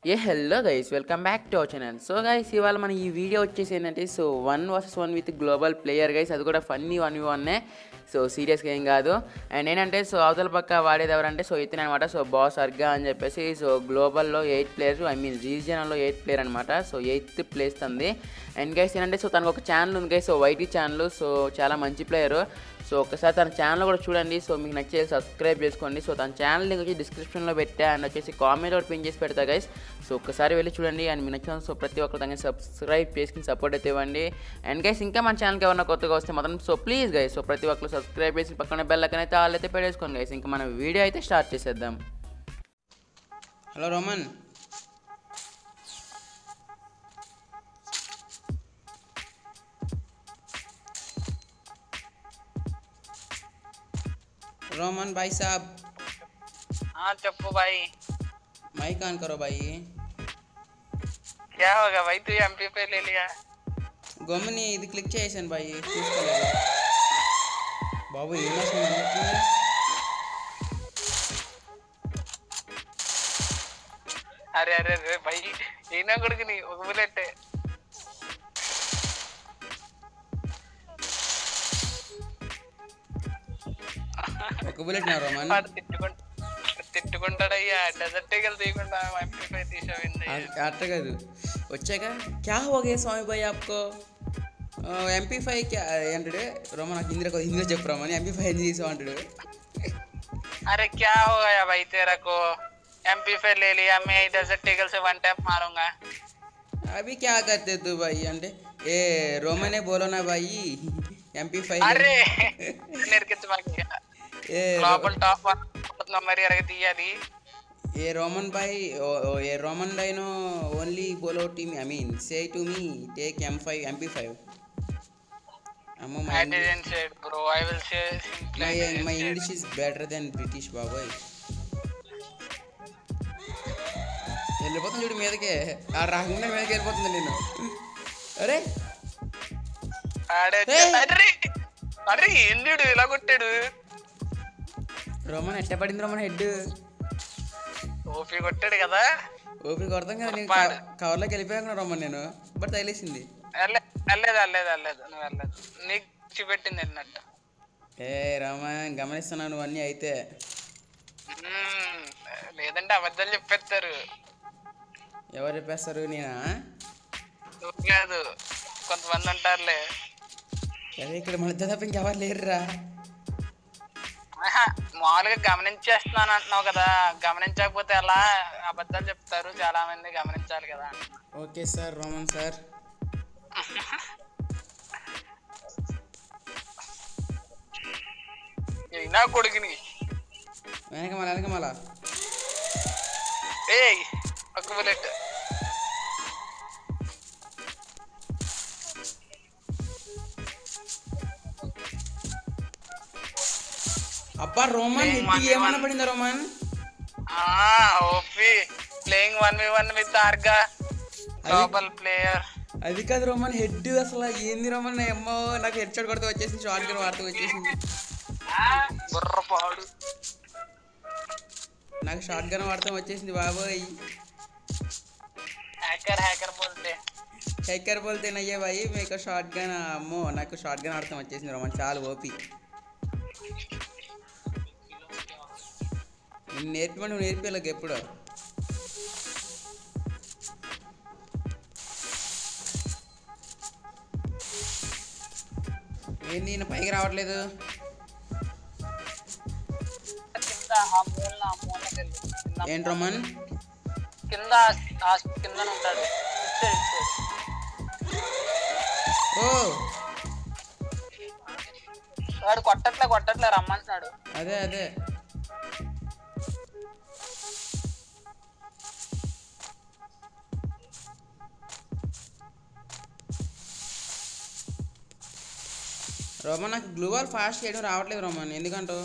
A hello guys welcome back to our channel so guys ఇవాళ మన ఈ video వచ్చేసి ఏంటంటే so one versus one with global player guys అది కూడా ఫన్నీ వన్ వి వన్నే సో సీరియస్గా ఏం కాదు అండ్ ఏంటంటే సో అవతల పక్క వాడేది ఎవరంటే సో ఇతనే అనమాట సో బాస్ అర్గా అని చెప్పేసి సో గ్లోబల్లో ఎయిత్ ప్లేయర్స్ ఐ మీన్ రీజియన్లో ఎయిత్ ప్లేయర్ అనమాట సో ఎయిత్ ప్లేస్ తంది అండ్ గైస్ ఏంటంటే సో తనకు ఒక ఛానల్ ఉంది guys so YT channel so చాలా మంచి ప్లేయరు సో ఒకసారి తన ఛానల్ కూడా చూడండి సో మీకు నచ్చేది సబ్స్క్రైబ్ చేసుకోండి సో తన ఛానల్ లింక్ వచ్చి డిస్క్రిప్షన్లో పెట్టా అండ్ వచ్చేసి కామెంట్ కూడా పిన్ చేసి పెడతా గైస్ సో ఒక్కసారి వెళ్ళి చూడండి అండ్ మీకు నచ్చిన సో ప్రతి ఒక్కరు తనకి సబ్స్క్రైబ్ చేసుకుని సపోర్ట్ అయితే ఇవ్వండి అండ్ గైస్ ఇంకా మన ఛానల్కి ఏమన్నా కొత్తగా వస్తే మాత్రం సో ప్లీజ్ గైస్ సో ప్రతి ఒక్కరు సబ్స్క్రైబ్ చేసి పక్కన బెల్ అక్కడ అయితే వాళ్ళు అయితే పెట్టేసుకోండి గైస్ ఇంకా మన వీడియో అయితే స్టార్ట్ చేసేద్దాం హలో రోమన్ रोमन भाई साहब हाँ चप्पू भाई माइक ऑन करो भाई क्या होगा भाई तू एमपी पे ले लिया గమ్ముని ఇది క్లిక్ చేసాను బాయ్ చూసుకోలేదు బాబు ఏమొస్తుంది అన్నట్టుంది అరే అరే అరే भाई ఈయన కొడుకుని ఒక బుల్లెట్ ఒక బుల్లెట్ నా రోమన్ వాడు తిట్టుకుంటా తిట్టుకుంటాడయ్యా డెజర్ట్ ఎగలు తీయకుండా ఎంపీ పై తీసావింది అట్ట కాదు వచ్చాక క్యా హోగే స్వామి భాయ్ ఆప్కో ఎంపీ ఫైవ్ క్యా అంటాడు రోమన్ నాకు హిందీలో హిందీలో చెప్పు రోమన్ ఎంపీ ఫైవ్ ఎందుకు తీసావు అంటాడు अरे क्या हो गया भाई तेरा को एमपी पे ले लिया मैं डेजर्ट ईगल से वन टैप मारूंगा అవి క్యా కర్తే తు భాయ్ అంటే ఏ రోమనే బోలో నా భాయ్ ఎంపీ ఫైవ్ అరే నేర్కించ ఏ గ్లోబల్ టాప్ మరి అరగతి అది ఏ రోమన్ భాయ్ ఏ రోమన్ డైనో ఓన్లీ బోలో team I mean say to me take M five MP five అమ్మో my I didn't say it bro I will say simply I my didn't my say it. English is better than British బాబాయ్ వెళ్ళిపోతుంది చూడు మీదకే ఆ రాకుండా మీదకి వెళ్ళిపోతుంది నేను అరే ఆడే ఏయ్! అరే అరే ఎందుడు ఇలా కొట్టాడు రోమన్ ఎట్ట పడింది రోమన్ హెడ్ ఓపి కొట్టాడు కదా ఓపిక కొడతాం కదా నేను పాడు. కవర్లోకి వెళ్ళిపోయాను రోమన్ నేను బట్ తగిలేసింది వెళ్ళే- వెళ్ళలేదు వెళ్ళలేదు వెళ్ళలేదు నువ్వు వెళ్ళలేదు నీకు చూపెట్టింది వెళ్ళినట్టు ఏ రోమన్ గమనిస్తున్నావు నువ్వు అన్నీ అయితే మ్మ్. లేదంటే అబద్ధాలు చెప్పేస్తారు ఎవరు చెప్పేస్తారు నేనా నువ్వు కాదు కొంతమంది ఉంటారులే అరే ఇక్కడ మన తప్ప ఇంకెవరు లేరురా ఆహా, మామూలుగా గమనించేస్తున్నాను అంటున్నావు కదా గమనించకపోతే ఎలా అబద్ధాలు చెప్తారు చాలా మంది గమనించాలి కదా ఓకే సార్ రోమన్ సార్ అయినా కొడుకుని వెనక మళ్ళా వెనక మళ్ళా ఏయ్ ఒక బుల్లెట్ అబ్బా రోమన్ ఏం హెడ్ మన- ఏమన్నా పడిందా Roman OP playing one v one with ఆర్గా గ్లోబల్ ప్లేయర్ అది కాదు రోమన్ హెడ్ అసలు ఏంది రోమన్ ఏమో నాకు హెడ్ షాట్ కొడితే వచ్చేసింది షార్ట్ గన్ వాడితే వచ్చేసింది బుర్రపాడు నాకు షార్ట్ గన్ వాడితే వచ్చేసింది బాబోయ్ హ్యాకర్ హ్యాకర్ బోల్తే హెక్కర్ బోల్తే నయ్యే బాయి మీకు షార్ట్ గన్ అమ్మో నాకు షార్ట్ గన్ ఆడతాం వచ్చేసింది రోమన్ చాలా ఓపి నేను నేర్పమని నువ్వు నేర్పేలాగ ఎప్పుడు ఏంది ఈయన పైకి రావట్లేదు కింద ఆ మూల ఆ మూలకి వెళ్ళు. కింద ఏంటి రోమన్ కింద ఆ కింద ఉంటాడు ఇటు సైడ్, ఇటు సైడ్. ఓ వాడు కొట్టట్లే కొట్టట్లే రమ్మంటున్నాడు అదే అదే రోమన్ నాకు గ్లూ వాల్ ఫాస్ట్ చేయడం రావట్లేదు రోమన్ ఎందుకంటావు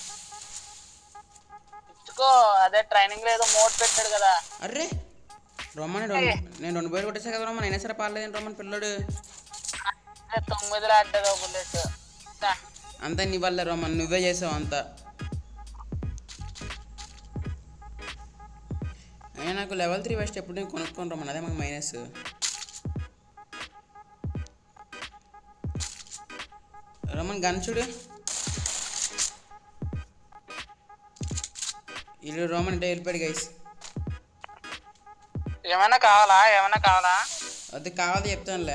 ఇచ్చుకో అదే ట్రైనింగ్ లో ఏదో మోడ్ పెట్టాడు కదా అర్రే రోమన్ నేను రెండు- నేను రెండు బయలు కొట్టేసా కదా రోమన్ అయినా సరే పాలేదండి రోమన్ పిల్లడు అదే తొమ్మిదిలో అడ్డగా బుల్లెట్ అంతా నీ వల్ల రోమన్ నువ్వే చేసావు అంతా అయినా నాకు లెవెల్ త్రీ వెస్ట్ ఎప్పుడు నేను కొనుక్కొని రమ్మని అదే మాకు మైనస్ రమ్మన్ గన్ చూడు ఇల్లు రోమన్ అంటే వెళ్ళిపోయాడు గైస్ ఏమైనా కావాలా ఏమైనా కావాలా వద్దు కావాలి చెప్తానులే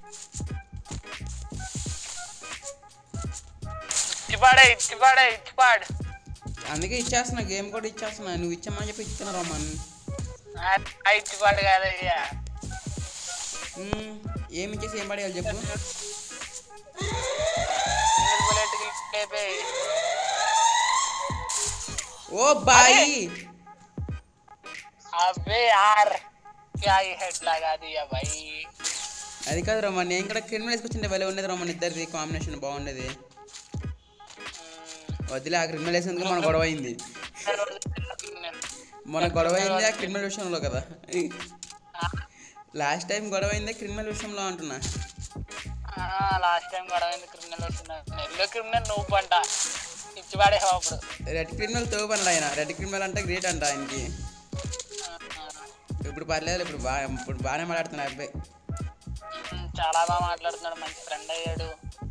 ఇచ్చిపాడే ఇచ్చిపాడే ఇచ్చిపాడు అందుకే ఇచ్చేస్తున్నా గేమ్ కూడా ఇచ్చేస్తున్నా నువ్వు ఇచ్చామని చెప్పి ఇస్తున్నా రోమన్ ఆ ఇచ్చిపాడు కాదయ్యా ఉమ్, ఏమి ఇచ్చేసి ఏం పడేయాలి చెప్పు సింగిల్ బుల్లెట్ లేపే ఓ బాయ్ అబ్బే యార్ క్యా ఈ హెడ్ లగా దియా భాయ్ అది కాదు రోమన్ నేను కూడా క్రిమినల్ వేసుకొచ్చిండే భలే ఉండేది రోమన్ ఇద్దరిది కాంబినేషన్ బాగుండేది వదిలే ఆ క్రిమినల్ వేసేందుకు మన గొడవ అయింది మన గొడవ అయింది ఆ క్రిమినల్ విషయంలో కదా లాస్ట్ టైం గొడవ అయిందే క్రిమినల్ విషయంలో అంటున్నా లాస్ట్ టైం గొడవైంది క్రిమినల్ వచ్చిన ఎల్లో క్రిమినల్ నువ్వు పంట ఇచ్చి పడేసావు అప్పుడు రెడ్ క్రిమినల్ తోపన్నాడు ఆయన రెడ్ క్రిమినల్ అంటే గ్రేట్ అంట ఆయనకి ఇప్పుడు పర్లేదు ఇప్పుడు బాగా ఇప్పుడు బాగానే మాట్లాడుతున్నా అబ్బాయి ఉమ్, చాలా బాగా మాట్లాడుతున్నాడు మంచి ఫ్రెండ్ అయ్యాడు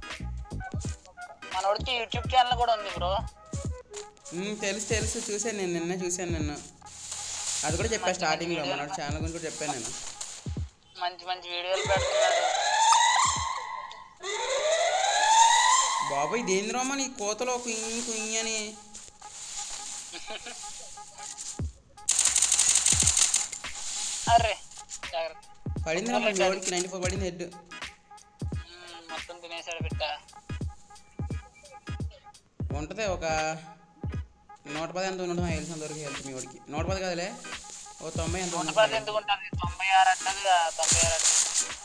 మనోడికి యూట్యూబ్ ఛానల్ కూడా ఉంది బ్రో ఉమ్, తెలుసు తెలుసు చూసాను నేను నిన్నే చూశాను నిన్ను అది కూడా చెప్పా స్టార్టింగ్లో మన ఛానల్ గురించి కూడా చెప్పాను నేను మంచి మంచి వీడియోలు పెడుతున్నాడు బాబు ఇదేంది రోమా నీ కోతలో కుయ్యి కుయ్యి అని అర్రే జాగ్రత్త పడింది రోమా జోడికి నైంటీ ఫోర్ పడింది హెడ్ ఉమ్, మొత్తం తినేసాడు బిడ్డ ఉంటుంది ఒక నూట పది ఎంత ఉంటుంది నాకు తెలిసినంత వరకు హెల్త్ మీ వాడికి నూట పది కాదులే ఓ తొంభై ఎంత నూట ఉంటుంది పది ఎందుకు ఉంటుంది తొంభై ఆరు అంటది కదా, తొంభై ఆరు అంటది.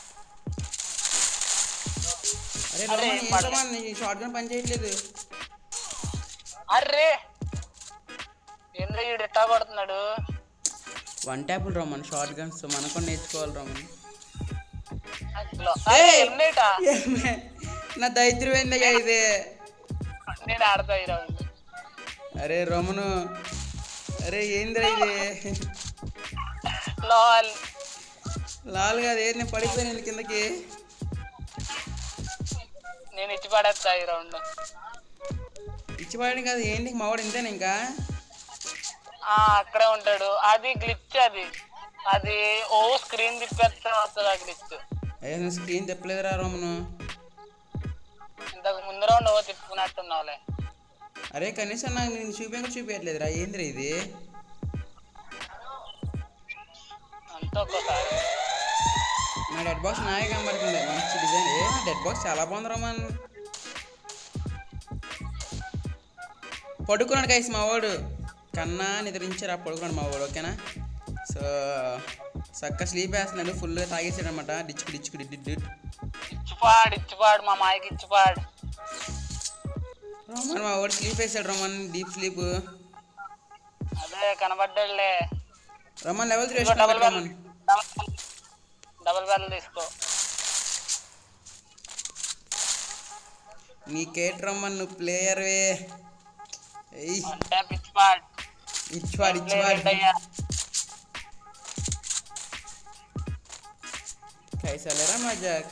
అరే అరే, రోమన్ ఏం పడలే. రోమన్ నీ షార్ట్ గన్ పని చేయట్లేదు అర్రే ఏంద్ర ఈడు ఎట్టా కొడుతున్నాడు వన్ ట్యాపుల్ రోమన్ షార్ట్ గన్స్ మనం కూడా నేర్చుకోవాలి రోమన్ అగ్లో. అరే, ఎన్నేటా? ఏమే? నా దైత్యం ఏందయ్యా ఇది నేను ఆడతా ఈ రౌండ్ అరే రోమను అరే ఏందిరా ఇది లాల్ లాల్ కాదు ఏది నేను పడిపోయాను కిందకి నేను ఇచ్చి పడేస్తా ఈ రౌండ్ ఇచ్చి పడడం కాదు ఏంటి మా వాడు ఇంతేనా ఇంకా ఆ అక్కడే ఉంటాడు అది గ్లిచ్ అది అది ఓ స్క్రీన్ తిప్పేస్తే వస్తుంది ఆ గ్లిచ్ అయ్యా నువ్వు స్క్రీన్ తెప్పలేదురా రోమను ఇంతకు ముందు రౌండ్ ఓ తిప్పుకున్నట్టున్నావులే అరే కనీసం నాకు నేను చూపించక చూపించట్లేదురా ఏందిరా ఇది అంతా ఒక్కోసారి నా డెడ్ బాక్స్ నాయే కనబడుతుంది మంచి డిజైన్ ఏ నా డెడ్ బాక్స్ చాలా బాగుంది రోమన్ పడుకున్నాడు కైస్ మా వాడు కన్నా నిద్రించారు ఆ పడుకున్నాడు మా వాడు ఓకేనా సో చక్క స్లీప్ వేస్తున్నాడు ఫుల్గా తాగేసాడు అనమాట డిచ్కు డిచ్కు డిడ్ డిడ్ ఇచ్చిపాడు ఇచ్చిపాడు మా మాయకి ఇచ్చిపాడు రోమన్ మా వాడు స్లీప్ వేసాడు రోమన్ డీప్ స్లీప్ అదే కనబడ్డాడులే రోమన్ లెవెల్ త్రీ ఇదిగో డబల్ వేసుకున్నాడు బెల్ రోమన్ డబల్ బెల్ తీసుకో నీకేట్ రమ్మన్ నువ్వు ప్లేయర్వే ఎయ్ అంటే పిచ్చిపాడు ఇచ్చివాడు ఇచ్చివాడు అయ్యా కైసలేరా మజాక్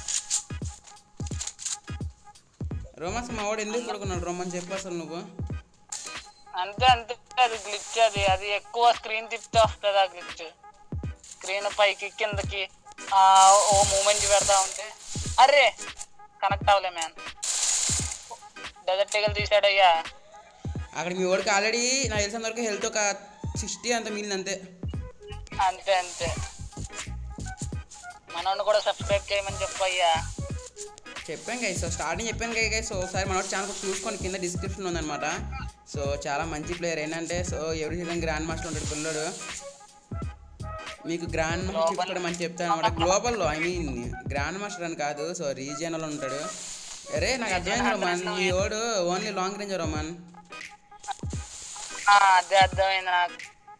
రోమన్స్ మా వాడు ఎందుకు పడుకున్నాడు రోమన్ చెప్పు అసలు నువ్వు అంతే అంతే అది గ్లిచ్ అది అది ఎక్కువ స్క్రీన్ తిప్పితే వస్తుంది ఆ గ్లిచ్ స్క్రీన్ పైకి కిందకి ఆ ఓ మూమెంట్ పెడతా ఉంటే అరే కనెక్ట్ అవ్వలే మ్యాన్ డెజర్ట్ టిగల్ తీసాడయ్యా అక్కడ మీ వాడికి ఆల్రెడీ నాకు తెలిసినంత వరకు హెల్త్ ఒక సిక్స్టీ అంత మిగిలింది అంతే అంతే అంతే మనోడిని కూడా సబ్స్క్రైబ్ చేయమని చెప్పయ్యా చెప్పాను గైస్ సో స్టార్టింగ్ చెప్పాను కదా గైస్ సో ఒకసారి మన ఛానల్ చూసుకోండి కింద డిస్క్రిప్షన్ ఉందన్నమాట సో చాలా మంచి ప్లేయర్ ఏంటంటే సో ఎవరి సీజన్ గ్రాండ్ మాస్టర్ ఉంటాడు పిల్లడు మీకు గ్రాండ్ మాస్టర్ టిప్స్ కూడా మంచి చెప్తాను అనమాట గ్లోబల్లో ఐ మీన్ గ్రాండ్ మాస్టర్ అని కాదు సో రీజియన్లో ఉంటాడు అరే నాకు అర్థమైంది రోమన్ మీ వాడు ఓన్లీ లాంగ్ రేంజ్ రోమన్ ఆ, అదే అర్థమైంది నాకు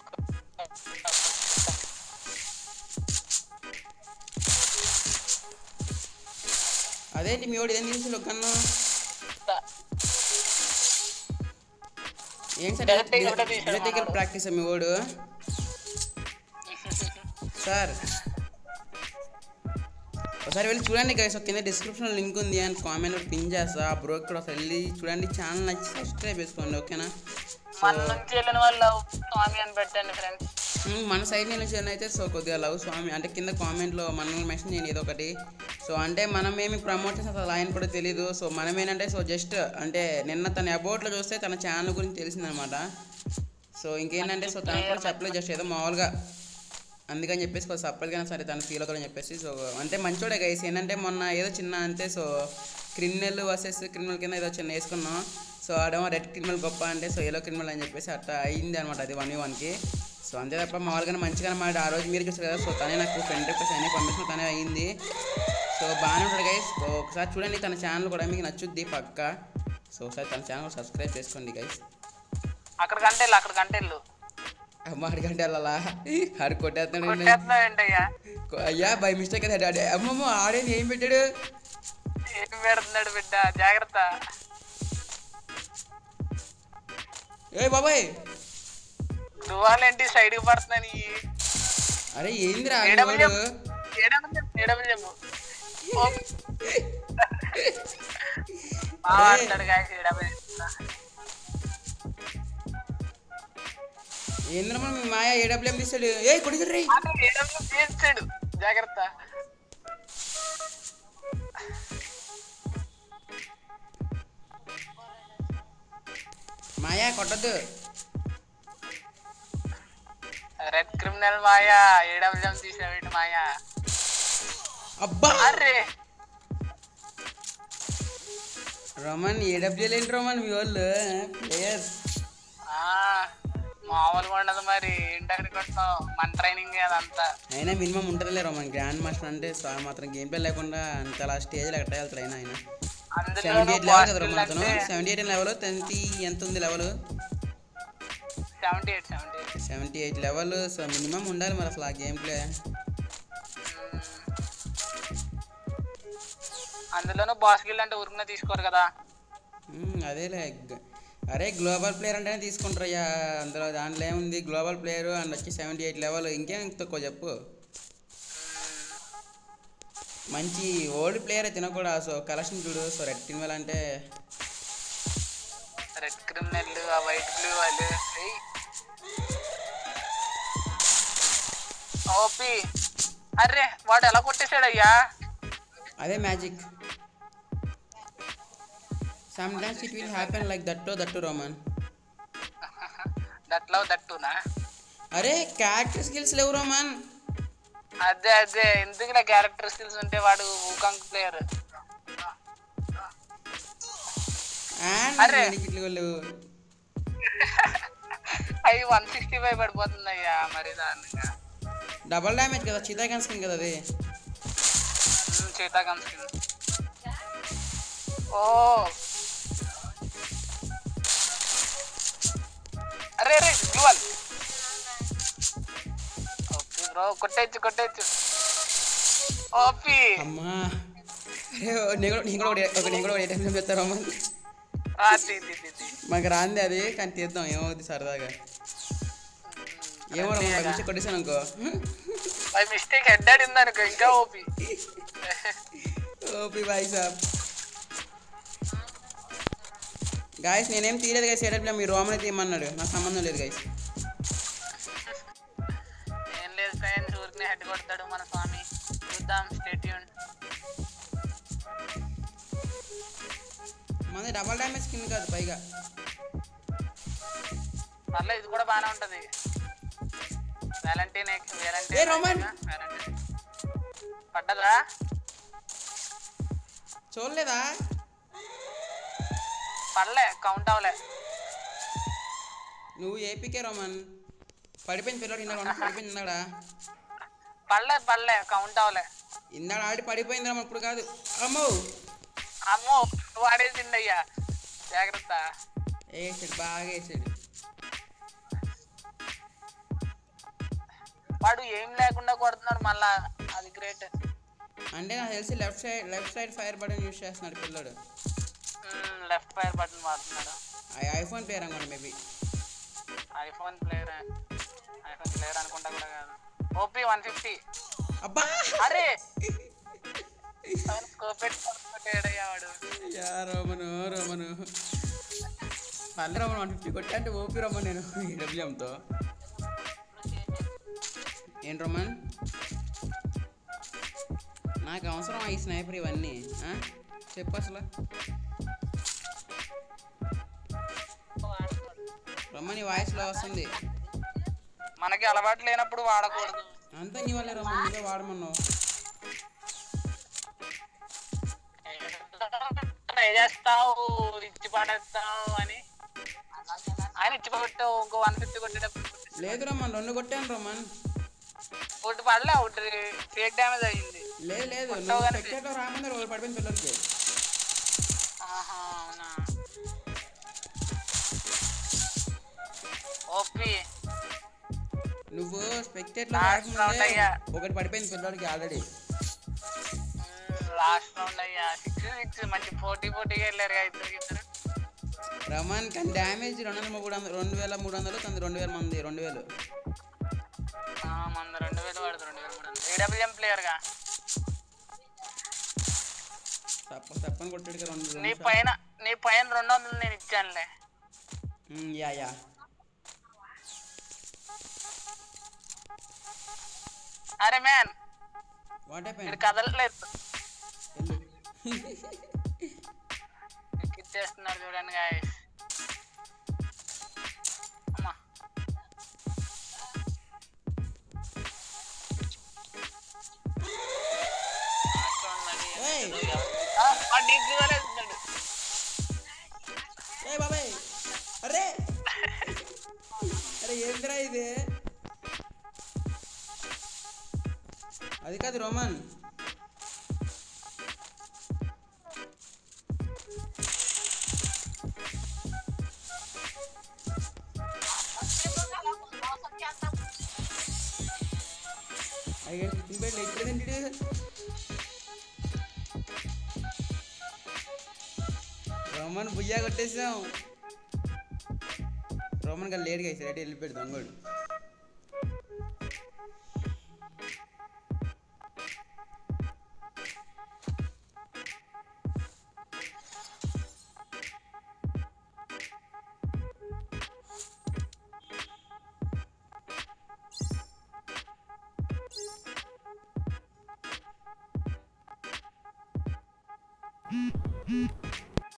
అదేంటి మీ వాడు ఏం తీసి కన్ను ఏం సార్ Direct గా ఒకటే తీసాడు డిజెటికల్ ప్రాక్టీస్ మీ వాడు సార్ ఒకసారి వెళ్ళి చూడండి గైస్ కింద డిస్క్రిప్షన్లో లింక్ ఉంది అని కామెంట్ పిన్ చేస్తా ఆ బ్రో కూడా ఒకసారి వెళ్ళి చూడండి ఛానల్ నచ్చి సబ్స్క్రైబ్ చేసుకోండి ఓకేనా సో మన నుంచి వెళ్ళిన వాళ్ళు స్వామి అని పెట్టండి ఫ్రెండ్స్ మ్మ్, మన సైడ్ నుంచి అయితే సో కొద్దిగా లవ్ స్వామి అంటే కింద కామెంట్లో మనం మెన్షన్ చేయండి ఏదో ఒకటి సో అంటే మనం ఏమి ప్రమోషన్స్ అసలు ఆయన కూడా తెలియదు సో మనం ఏంటంటే సో జస్ట్ అంటే నిన్న తన అబౌట్లో చూస్తే తన ఛానల్ గురించి తెలిసిందనమాట సో ఇంకేంటంటే సో తనకు కూడా చెప్పలేదు జస్ట్ ఏదో మామూలుగా అందుకని చెప్పేసి కొంచెం సపరేట్గా సరే తను ఫీల్ అవుతాడని చెప్పేసి సో అంటే మంచోడే గైస్ ఏంటంటే మొన్న ఏదో చిన్న అంతే సో క్రిమినల్ వర్సెస్ క్రిమినల్ కింద ఏదో చిన్న వేసుకున్నాం సో ఆడేమో రెడ్ క్రిమినల్ గొప్ప అంటే సో ఎల్లో క్రిమినల్ అని చెప్పేసి అట్లా అయింది అనమాట అది వన్ వన్కి సో అంతే తప్ప మామూలుగా మంచిగా మాట ఆ రోజు మీరు చూసారు కదా సో తనే నాకు ఫ్రెండ్ రిక్వెస్ట్ అన్ని పంపించిన తనే అయింది సో బాగానే ఉంటాడు గైస్ సో ఒకసారి చూడండి తన ఛానల్ కూడా మీకు నచ్చుద్ది పక్క సో ఒకసారి తన ఛానల్ సబ్స్క్రైబ్ చేసుకోండి గైస్ అక్కడికంటే వెళ్ళు అక్కడికంటే వెళ్ళు అమ్మ అడిగంటే అలా ఆడు కొట్టేస్తున్నాడు కొట్టేస్తున్నావు ఏంటయ్యా అయ్యా బై మిస్టేక్ అయితే డాడీ అమ్మమ్మ ఆడేది ఏం పెట్టాడు ఏం పెడుతున్నాడు బిడ్డ జాగ్రత్త ఏ బాబాయ్ దువ్వాలేంటి సైడ్కి పడుతున్నాను ఈ అరే ఏందిరా ఏడబ్ల్యూ వాడు? ఏడబ్ల్యూ ఏడబ్ల్యూ ఆడతాడు గాయస్ ఏడబ్ల్యూ ఏందిరా మన మీ మాయ ఏడబ్ల్యూఎం తీసాడు ఏ కొడుకు రే ఏడబ్ల్యూ తీస్తాడు జాగ్రత్త మాయా కొట్టద్దు రెడ్ క్రిమినల్ మాయా ఏడబ్ల్యూ తీసావేంటి మాయా అబ్బా అరే రోమన్ ఏడబ్ల్యూఎల్ ఏంటి రోమన్ మీ వాళ్ళు ప్లేయర్స్ ఆ, మామూలుగా ఉండదు మరి ఏంటి అక్కడికి వస్తావు మన ట్రైనింగ్ అదంతా అయినా మినిమం ఉంటుందిలే రోమన్ గ్రాండ్ మాస్టర్ అంటే సో మాత్రం గేమ్ ప్లే లేకుండా అంత అలా స్టేజ్లో ఎక్కడ వెళ్తాడు అయినా ఆయన సెవెంటీ ఎయిట్ లెవెల్ కదా రోమన్ అతను సెవెంటీ ఎయిట్ లెవెల్ టెన్త్ ఎంత ఉంది level seventy eight seventy eight seventy eight level so minimum ఉండాలి మరి అసలు ఆ గేమ్ ప్లే అందులోనూ బాస్ గిల్ అంటే ఊరికనే తీసుకోరు కదా మ్మ్, అదేలే గ- అరే గ్లోబల్ ప్లేయర్ అంటేనే తీసుకుంటారయ్యా అందులో దాంట్లో ఏముంది గ్లోబల్ ప్లేయర్ అండ్ వచ్చి సెవెంటీ ఎయిట్ లెవెల్ ఇంకేం తక్కువ చెప్పు మంచి ఓల్డ్ ప్లేయర్ తినకూడా సో కలెక్షన్ చూడు సో రెడ్ టీమ్ అంటే రెడ్ క్రిమినల్ ఆ వైట్ బ్లూ వాళ్ళు ఏయ్. ఓపి అరే వాడు ఎలా కొట్టేశాడు అయ్యా అదే magic sometimes it will happen like that that Roman దట్లో దట్టునా అరే క్యారెక్టర్ స్కిల్స్ లేవు రోమన్ అదే అదే ఎందుకు నా క్యారెక్టర్ స్కిల్స్ ఉంటే వాడు ఊకాంక్ ప్లేయర్ అరే. అండ్ ఇట్లు లేవు అవి వన్ సిక్స్టీ ఫైవ్ పడిపోతుంది అయ్యా మరి దానిగా డబల్ డ్యామేజ్ కదా చితాగన్ స్కిన్ కదా అది చేతాగం స్కిన్ ఓ అరే అరే డ్యూవల్ ఓకే బ్రో కొట్టేచ్చు కొట్టేచ్చు ఓపి అమ్మా అరే నేను కూడా నేను కూడా ఒకటి- ఒక నేను కూడా ఏ టైం చెప్తాను రోమన్ ఆ, తీ, తీ, తీ, తీ. మాకు రాంది అది కానీ తీద్దాం ఏమవుద్ది సరదాగా ఏమో మిస్టేక్ కొట్టేసాను అనుకో బై మిస్టేక్ హెడ్ ఆడింది అనుకో ఇంకా ఓపి ఓపి బాయ్ సాబ్ గాయస్ నేనేం తీయలేదు గైస్ ఏడబ్ల్యూ మీరు రోమన్ తీయమన్నాడు నాకు సంబంధం లేదు గైస్ ఏం లేదు ఫ్రెండ్స్ ఊరికనే హెడ్ కొడతాడు మన స్వామి చూద్దాం స్టేట్యూన్ మనది డబల్ డ్యామేజ్ స్కిన్ కాదు పైగా పర్లేదు ఇది కూడా బాగానే ఉంటది వ్యాలంటీన్ ఏ రోమన్? వ్యాలంటీన్ పడ్డదా చూడలేదా పడలే కౌంట్ అవ్వలే నువ్వు ఏపీకే రోమన్ పడిపోయింది పిల్లడు ఇందాక పడిపోయింది ఇందాడా పడలే పడలే కౌంట్ అవ్వలే ఇందాడ ఆడి పడిపోయింది రామ ఇప్పుడు కాదు అమ్మో అమ్మో వాడేసిండి అయ్యా జాగ్రత్త వేసాడు బాగా వేసాడు వాడు ఏం లేకుండా కొడుతున్నాడు మళ్ళా అది గ్రేట్ అంటే నాకు తెలిసి left side left side fire button use చేస్తున్నాడు పిల్లడు లెఫ్ట్ ఫైర్ బటన్ వాడుతున్నాడు ఐఫోన్ పేరు అనుకోండి maybe iPhone player iPhone player అనుకుంటా కూడా కాదు ఓపీ వన్ ఫిఫ్టీ అబ్బా అరే స్కోప్ పెట్టుకోడయ్యాడు యా రోమను రోమను పల్లె రోమన్ వన్ ఫిఫ్టీ కొట్టా అంటే ఓపి రోమన్ నేను డబ్ల్యూఎంతో ఏంటి రోమన్ నాకు అవసరం ఈ స్నైపర్ ఇవన్నీ ఆ? చెప్పు అసలు రమ్మని వాయిస్లో వస్తుంది మనకి అలవాటు లేనప్పుడు వాడకూడదు అంతా నీ వల్లే రమ్మని నువ్వే వాడమన్నావు ట్రై చేస్తావు ఇచ్చి పడేస్తావు అని ఆయన ఇచ్చి కొట్టావు ఇంకో వన్ ఫిఫ్టీ కొట్టేటప్పుడు లేదు రమ్మన్ రెండు కొట్టాను రమ్మన్ ఒకటి పడలే ఒకటి ఫేక్ డ్యామేజ్ అయ్యింది లేదు లేదు కొట్టావు నువ్వు కానీ స్పెక్టేట్లో రాకుండా రోజు పడిపోయింది పిల్లలకి ఆహా అవునా ఓపీ నువ్వు స్పెక్టేట్లో Last రాకముందే round అయ్యా. ఒకటి పడిపోయింది పిల్లలకి ఆల్రెడీ లాస్ట్ రౌండ్ అయ్యా సిక్స్ సిక్స్ మంచి పోటీ పోటీగా వెళ్ళారు ఇద్దరు ఇద్దరు రమన్ కానీ డ్యామేజ్ రెండు వందల మూడు వందలు రెండు వేల మూడు వందలు తనది రెండు వేల మంది రెండు వేలు ఆ, మంద రెండు వేలు పడుతుంది రెండు వేలు మూడు వందలు ఏడబ్ల్యూఎం ప్లేయర్ గా తప్ప తప్పని కొట్టాడు కదా రెండు నీ రెండు పైన నీ పైన రెండు వందలు నేను ఇచ్చానులే ఉమ్, యా యా అరే మ్యాన్ వాట్ ఇక్కడ హ్యాపెన్ కదలలేదు వెళ్ళు ఇచ్చేస్తున్నారు చూడండి గాయస్ అమ్మా ఏయ్ ఆ, ఆ డిగ్రీ వాళ్ళే ఇస్తున్నాడు. ఏ బాబాయ్ అరే అరే ఏందిరా ఇది అది కాదు రోమన్ అయ్యో తింపేట్లు ఎక్కడేంటి రోమన్ బుయ్యా కొట్టేసాం రోమన్ గారు లేట్గా వేసాడు అంటే వెళ్ళిపోయాడు దొంగడు Mm-hmm.